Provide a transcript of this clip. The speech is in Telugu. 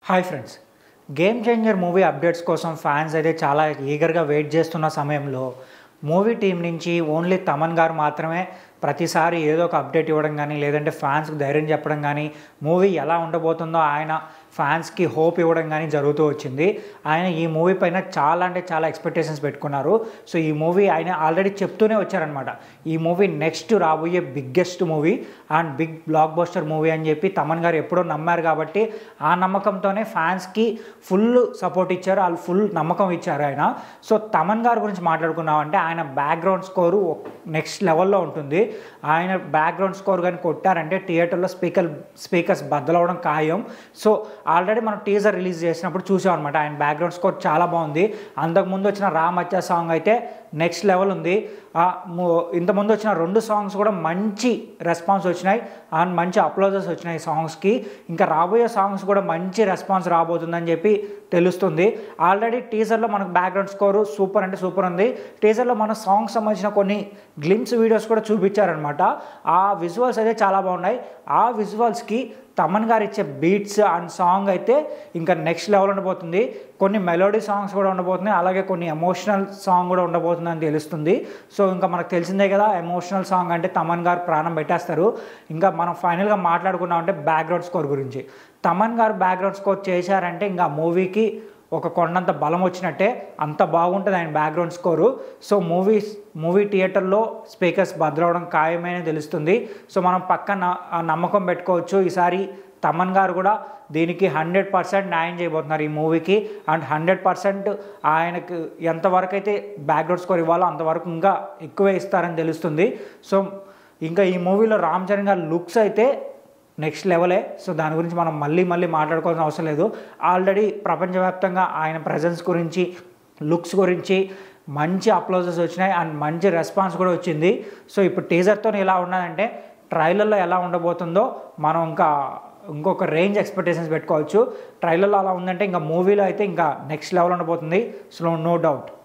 hi friends game changer movie updates కోసం ఫ్యాన్స్ అయితే చాలా ఈగర్గా వెయిట్ చేస్తున్న సమయంలో మూవీ టీం నుంచి ఓన్లీ తమన్ గారు మాత్రమే ప్రతిసారి ఏదో ఒక అప్డేట్ ఇవ్వడం కానీ లేదంటే ఫ్యాన్స్కి ధైర్యం చెప్పడం కానీ మూవీ ఎలా ఉండబోతుందో ఆయన ఫ్యాన్స్కి హోప్ ఇవ్వడం కానీ జరుగుతూ వచ్చింది ఆయన ఈ మూవీ పైన చాలా అంటే చాలా ఎక్స్పెక్టేషన్స్ పెట్టుకున్నారు సో ఈ మూవీ ఆయన ఆల్రెడీ చెప్తూనే వచ్చారనమాట ఈ మూవీ నెక్స్ట్ రాబోయే biggest movie and big blockbuster movie అని చెప్పి తమన్ గారు ఎప్పుడో నమ్మారు కాబట్టి ఆ నమ్మకంతోనే ఫ్యాన్స్కి ఫుల్ సపోర్ట్ ఇచ్చారు వాళ్ళు ఫుల్ నమ్మకం ఇచ్చారు ఆయన సో తమన్ గారి గురించి మాట్లాడుకున్నామంటే ఆయన బ్యాక్గ్రౌండ్ స్కోరు నెక్స్ట్ లెవెల్లో ఉంటుంది ఆయన బ్యాక్గ్రౌండ్ స్కోర్ కానీ కొట్టారంటే థియేటర్లో స్పీకర్ స్పీకర్స్ బద్దలవడం ఖాయం సో ఆల్రెడీ మనం టీజర్ రిలీజ్ చేసినప్పుడు చూసాం అనమాట ఆయన బ్యాక్గ్రౌండ్ స్కోర్ చాలా బాగుంది అంతకుముందు వచ్చిన రామచ్చ సాంగ్ అయితే నెక్స్ట్ లెవెల్ ఉంది ఆ ము- ఇంతకుముందు వచ్చిన రెండు సాంగ్స్ కూడా మంచి రెస్పాన్స్ వచ్చినాయి అండ్ మంచి అప్లోజెస్ వచ్చినాయి సాంగ్స్కి ఇంకా రాబోయే సాంగ్స్ కూడా మంచి రెస్పాన్స్ రాబోతుందని చెప్పి తెలుస్తుంది ఆల్రెడీ టీజర్లో మనకు బ్యాక్గ్రౌండ్ స్కోరు సూపర్ అంటే సూపర్ ఉంది టీజర్లో మన సాంగ్ సంబంధించిన కొన్ని గ్లిమ్స్ వీడియోస్ కూడా చూపించారనమాట ఆ విజువల్స్ అయితే చాలా బాగున్నాయి ఆ విజువల్స్కి తమన్ గారు ఇచ్చే బీట్స్ అండ్ సాంగ్ అయితే ఇంకా నెక్స్ట్ లెవెల్ ఉండబోతుంది కొన్ని మెలోడీ సాంగ్స్ కూడా ఉండబోతున్నాయి అలాగే కొన్ని ఎమోషనల్ సాంగ్ కూడా ఉండబోతుంది అని తెలుస్తుంది సో ఇంకా మనకు తెలిసిందే కదా ఎమోషనల్ సాంగ్ అంటే తమన్ గారు ప్రాణం పెట్టేస్తారు ఇంకా మనం ఫైనల్గా మాట్లాడుకున్నామంటే బ్యాక్గ్రౌండ్ స్కోర్ గురించి తమన్ గారు బ్యాక్గ్రౌండ్ స్కోర్ చేశారంటే ఇంకా మూవీకి ఒక కొండంత బలం వచ్చినట్టే అంత బాగుంటుంది ఆయన background score so movies movie థియేటర్లో స్పీకర్స్ భద్రవడం ఖాయమైన తెలుస్తుంది సో మనం పక్కన ఆ నమ్మకం పెట్టుకోవచ్చు ఈసారి తమన్ గారు కూడా దీనికి హండ్రెడ్ పర్సెంట్ న్యాయం చేయబోతున్నారు ఈ మూవీకి అండ్ హండ్రెడ్ పర్సెంట్ ఆయనకు ఎంతవరకు అయితే బ్యాక్గ్రౌండ్ స్కోర్ ఇవ్వాలో అంతవరకు ఇంకా ఎక్కువే ఇస్తారని తెలుస్తుంది సో ఇంకా ఈ మూవీలో రామ్ చరణ్ గారి లుక్స్ అయితే నెక్స్ట్ లెవెలే సో దాని గురించి మనం మళ్ళీ మళ్ళీ మాట్లాడుకోవాల్సిన అవసరం లేదు ఆల్రెడీ ప్రపంచవ్యాప్తంగా ఆయన ప్రజెన్స్ గురించి లుక్స్ గురించి మంచి అప్లోజెస్ వచ్చినాయి అండ్ మంచి రెస్పాన్స్ కూడా వచ్చింది సో ఇప్పుడు టీజర్తో ఎలా ఉన్నదంటే ట్రైలర్లో ఎలా ఉండబోతుందో మనం ఇంకా ఇంకొక రేంజ్ ఎక్స్పెక్టేషన్స్ పెట్టుకోవచ్చు ట్రైలర్లో అలా ఉందంటే ఇంకా మూవీలో అయితే ఇంకా నెక్స్ట్ లెవెల్ ఉండబోతుంది సో నో డౌట్